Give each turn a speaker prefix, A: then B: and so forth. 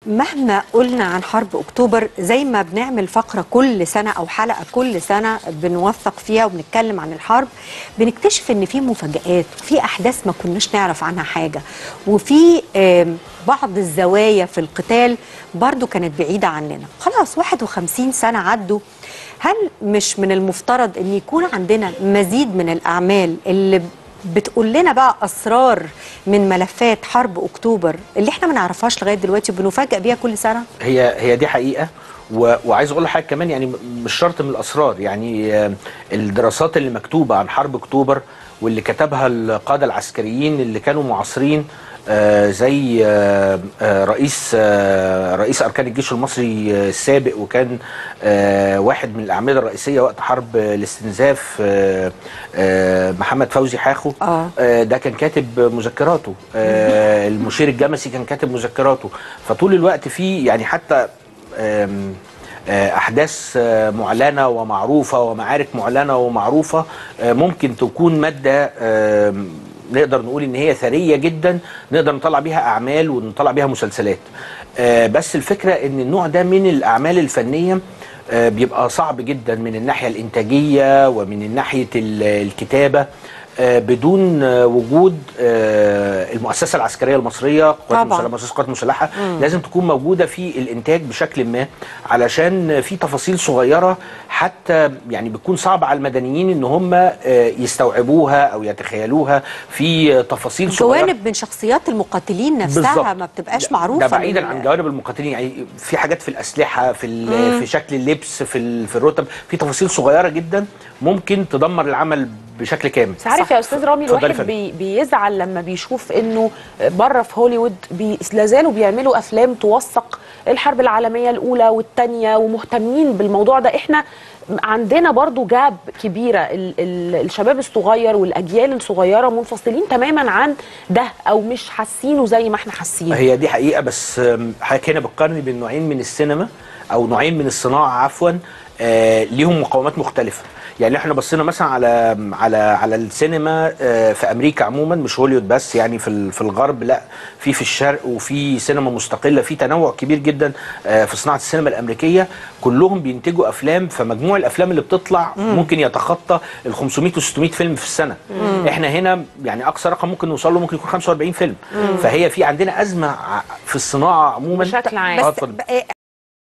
A: مهما قلنا عن حرب اكتوبر زي ما بنعمل فقره كل سنه او حلقه كل سنه بنوثق فيها وبنتكلم عن الحرب بنكتشف ان في مفاجآت وفي احداث ما كناش نعرف عنها حاجه وفي آم، بعض الزوايا في القتال برضو كانت بعيده عننا خلاص 51 سنه عدوا هل مش من المفترض ان يكون عندنا مزيد من الاعمال اللي بتقول لنا بقى اسرار من ملفات حرب اكتوبر اللي احنا ما نعرفهاش لغايه دلوقتي وبنفاجئ بيها كل سنه
B: هي هي دي حقيقه و... وعايز اقول لحضرتك كمان يعني مش شرط من الاسرار يعني آه، الدراسات اللي مكتوبه عن حرب اكتوبر واللي كتبها القاده العسكريين اللي كانوا معاصرين آه، زي آه، آه، رئيس آه، رئيس اركان الجيش المصري آه، السابق وكان آه، واحد من الاعمده الرئيسيه وقت حرب آه، الاستنزاف آه، آه، محمد فوزي حاخو
A: آه.
B: آه، ده كان كاتب مذكراته آه، المشير الجمسي كان كاتب مذكراته فطول الوقت في يعني حتى آم، آه، احداث آه، معلنه ومعروفه ومعارك معلنه ومعروفه آه، ممكن تكون ماده آم، نقدر نقول ان هي ثريه جدا نقدر نطلع بيها اعمال ونطلع بيها مسلسلات آه، بس الفكره ان النوع ده من الاعمال الفنيه آه، بيبقى صعب جدا من الناحيه الانتاجيه ومن ناحيه ال- الكتابه آه، بدون آه، وجود آه، المؤسسه العسكريه المصريه قوات
A: طبعاً.
B: المسلحه مؤسسه القوات المسلحه لازم تكون موجوده في الانتاج بشكل ما علشان في تفاصيل صغيره حتى يعني بتكون صعب على المدنيين ان هم آه، يستوعبوها او يتخيلوها في تفاصيل صغيره
A: جوانب من شخصيات المقاتلين نفسها
B: بالظبط.
A: ما بتبقاش
B: ده-
A: معروفه
B: ده بعيدا
A: من-
B: عن جوانب المقاتلين يعني في حاجات في الاسلحه في ال- في شكل اللبس في ال- في الرتب في تفاصيل صغيره جدا ممكن تدمر العمل بشكل كامل
C: بس عارف
A: صح.
C: يا استاذ رامي
B: اتفضلي
C: الواحد
B: فندم.
C: بي بيزعل لما بيشوف انه بره في هوليوود بي لازالوا بيعملوا افلام توثق الحرب العالميه الاولى والثانيه ومهتمين بالموضوع ده احنا عندنا برضو جاب كبيره ال ال الشباب الصغير والاجيال الصغيره منفصلين تماما عن ده او مش حاسينه زي ما احنا حاسين
B: هي دي حقيقه بس آم، حضرتك هنا بتقارني بين نوعين من السينما او نوعين من الصناعه عفوا آه ليهم مقاومات مختلفه يعني احنا بصينا مثلا على على على السينما آه في امريكا عموما مش هوليوود بس يعني في ال- في الغرب لا في في الشرق وفي سينما مستقله في تنوع كبير جدا آه في صناعه السينما الامريكيه كلهم بينتجوا افلام فمجموع الافلام اللي بتطلع ممكن يتخطى ال 500 و 600 فيلم في السنه احنا هنا يعني اقصى رقم ممكن نوصل له ممكن يكون 45 فيلم فهي في عندنا ازمه ع- في الصناعه عموما
C: بشكل عام.
B: آه،
A: بس
B: اتفضل.
A: ب-